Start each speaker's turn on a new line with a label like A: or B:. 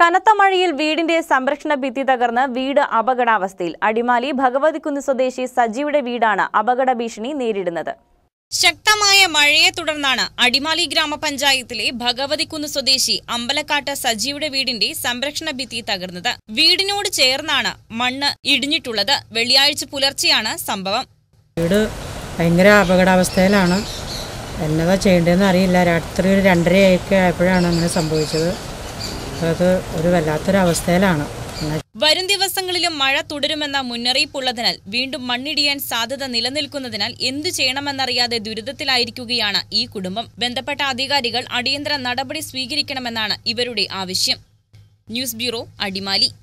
A: കനത്ത മഴയിൽ വീടിന്റെ സംരക്ഷണ ഭിത്തി തകർന്ന് വീട് അപകടാവസ്ഥയിൽ അടിമാലി ഭഗവതിക്കുന്ന് സ്വദേശി സജിയുടെ വീടാണ് അപകട ഭീഷണി നേരിടുന്നത്
B: ശക്തമായ മഴയെ തുടർന്നാണ് അടിമാലി ഗ്രാമപഞ്ചായത്തിലെ ഭഗവതിക്കുന്ന് സ്വദേശി അമ്പലക്കാട്ട് സജിയുടെ വീടിന്റെ സംരക്ഷണ ഭിത്തി തകർന്നത് വീടിനോട് ചേർന്നാണ് മണ്ണ് ഇടിഞ്ഞിട്ടുള്ളത് വെള്ളിയാഴ്ച പുലർച്ചെയാണ് സംഭവം
C: വീട് ഭയങ്കര അപകടാവസ്ഥയിലാണ് എന്നതാ ചെയ്യേണ്ടതെന്ന് അറിയില്ല രാത്രി ഒരു രണ്ടരയൊക്കെ ആയപ്പോഴാണ് അങ്ങനെ സംഭവിച്ചത് അത് ഒരു വല്ലാത്തൊരവസ്ഥയിലാണ് പിന്നെ
B: വരും ദിവസങ്ങളിലും മഴ തുടരുമെന്ന മുന്നറിയിപ്പുള്ളതിനാൽ വീണ്ടും മണ്ണിടിയാൻ സാധ്യത നിലനിൽക്കുന്നതിനാൽ എന്തു ചെയ്യണമെന്നറിയാതെ ദുരിതത്തിലായിരിക്കുകയാണ് ഈ കുടുംബം ബന്ധപ്പെട്ട അധികാരികൾ അടിയന്തര നടപടി സ്വീകരിക്കണമെന്നാണ് ഇവരുടെ ആവശ്യം ന്യൂസ് ബ്യൂറോ അടിമാലി